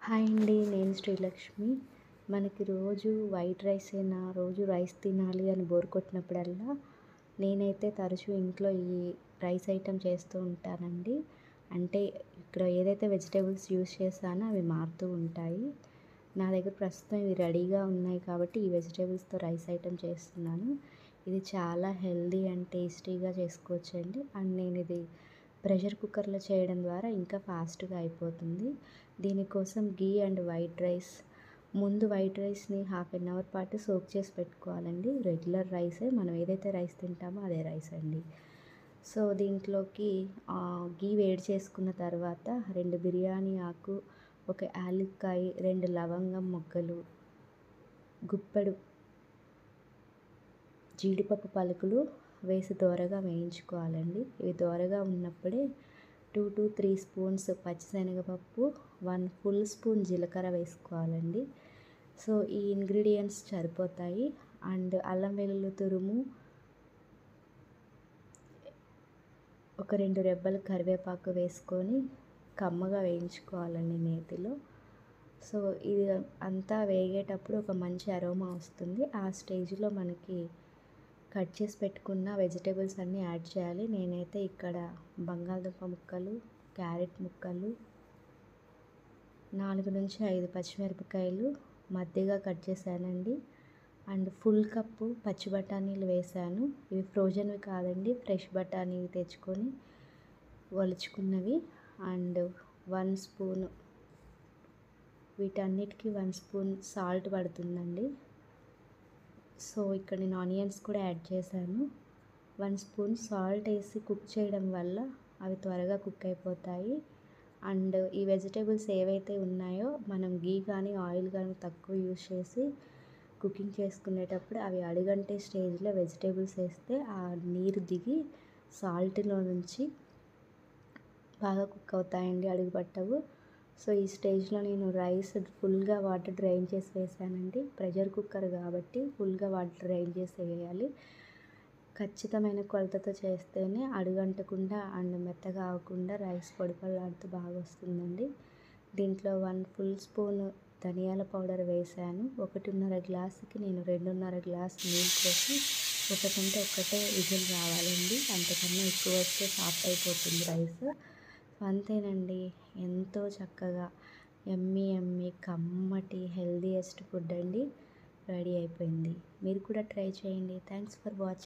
hi అండి నేను శ్రీలక్ష్మి మనకి రోజు వైట్ రైస్ అయినా రోజు రైస్ తినాలి అని బోర్ కొట్టినప్పుడల్లా నేనైతే తరచూ ఇంట్లో ఈ రైస్ ఐటెం చేస్తూ ఉంటానండి అంటే ఇక్కడ ఏదైతే వెజిటేబుల్స్ యూస్ చేస్తానో అవి మారుతూ ఉంటాయి నా దగ్గర ప్రస్తుతం ఇవి రెడీగా ఉన్నాయి కాబట్టి ఈ వెజిటేబుల్స్తో రైస్ ఐటెం చేస్తున్నాను ఇది చాలా హెల్దీ అండ్ టేస్టీగా చేసుకోవచ్చండి అండ్ నేను ఇది ప్రెషర్ కుక్కర్లో చేయడం ద్వారా ఇంకా ఫాస్ట్గా అయిపోతుంది దీనికోసం గీ అండ్ వైట్ రైస్ ముందు వైట్ రైస్ని హాఫ్ అన్ అవర్ పాటు సోక్ చేసి పెట్టుకోవాలండి రెగ్యులర్ రైసే మనం ఏదైతే రైస్ తింటామో అదే రైస్ అండి సో దీంట్లోకి గీ వేడి చేసుకున్న తర్వాత రెండు బిర్యానీ ఆకు ఒక యాలక్కాయ రెండు లవంగం మొగ్గలు గుప్పెడు జీడిపప్పు పలుకులు వేసి దోరగా వేయించుకోవాలండి ఇవి దోరగా ఉన్నప్పుడే టూ టు త్రీ స్పూన్స్ పచ్చిశనగపప్పు వన్ ఫుల్ స్పూన్ జీలకర్ర వేసుకోవాలండి సో ఈ ఇంగ్రీడియంట్స్ సరిపోతాయి అండ్ అల్లం వెల్లుల్లి తురుము ఒక రెండు రెబ్బలు కరివేపాకు వేసుకొని కమ్మగా వేయించుకోవాలండి నేతిలో సో ఇది అంతా వేగేటప్పుడు ఒక మంచి అరోమా వస్తుంది ఆ స్టేజ్లో మనకి కట్ చేసి పెట్టుకున్న వెజిటేబుల్స్ అన్నీ యాడ్ చేయాలి నేనైతే ఇక్కడ బంగాళదుంప ముక్కలు క్యారెట్ ముక్కలు నాలుగు నుంచి ఐదు పచ్చిమిరపకాయలు మధ్యగా కట్ చేశానండి అండ్ ఫుల్ కప్పు పచ్చి బఠానీలు వేసాను ఇవి ఫ్రోజన్వి కాదండి ఫ్రెష్ బఠానీవి తెచ్చుకొని ఒలుచుకున్నవి అండ్ వన్ స్పూన్ వీటన్నిటికీ వన్ స్పూన్ సాల్ట్ పడుతుందండి సో ఇక్కడ నేను ఆనియన్స్ కూడా యాడ్ చేశాను వన్ స్పూన్ సాల్ట్ వేసి కుక్ చేయడం వల్ల అవి త్వరగా కుక్ అయిపోతాయి అండ్ ఈ వెజిటేబుల్స్ ఏవైతే ఉన్నాయో మనం గీ కానీ ఆయిల్ కానీ తక్కువ యూస్ చేసి కుకింగ్ చేసుకునేటప్పుడు అవి అడుగంటే స్టేజ్లో వెజిటేబుల్స్ వేస్తే ఆ నీరు దిగి సాల్ట్లో నుంచి బాగా కుక్ అవుతాయండి అడుగు పట్టవు సో ఈ స్టేజ్లో నేను రైస్ ఫుల్గా వాటర్ డ్రైన్ చేసి వేసానండి ప్రెషర్ కుక్కర్ కాబట్టి ఫుల్గా వాటర్ డ్రైన్ చేసి వేయాలి ఖచ్చితమైన కొలతతో చేస్తేనే అడుగంటకుండా అండ్ మెత్తగా అవ్వకుండా రైస్ పొడిపొలాడుతూ బాగా వస్తుందండి దీంట్లో వన్ ఫుల్ స్పూన్ ధనియాల పౌడర్ వేసాను ఒకటిన్నర గ్లాసుకి నేను రెండున్నర గ్లాస్ నీళ్ళు పోసి ఒకటంటే ఒక్కటే విజిల్ రావాలండి అంతకన్నా ఎక్కువ వస్తే సాఫ్ట్ అయిపోతుంది రైస్ అంతేనండి ఎంతో చక్కగా ఎమ్మి ఎమ్మి కమ్మటి హెల్దీయెస్ట్ ఫుడ్ అండి రెడీ అయిపోయింది మీరు కూడా ట్రై చేయండి థ్యాంక్స్ ఫర్ వాచింగ్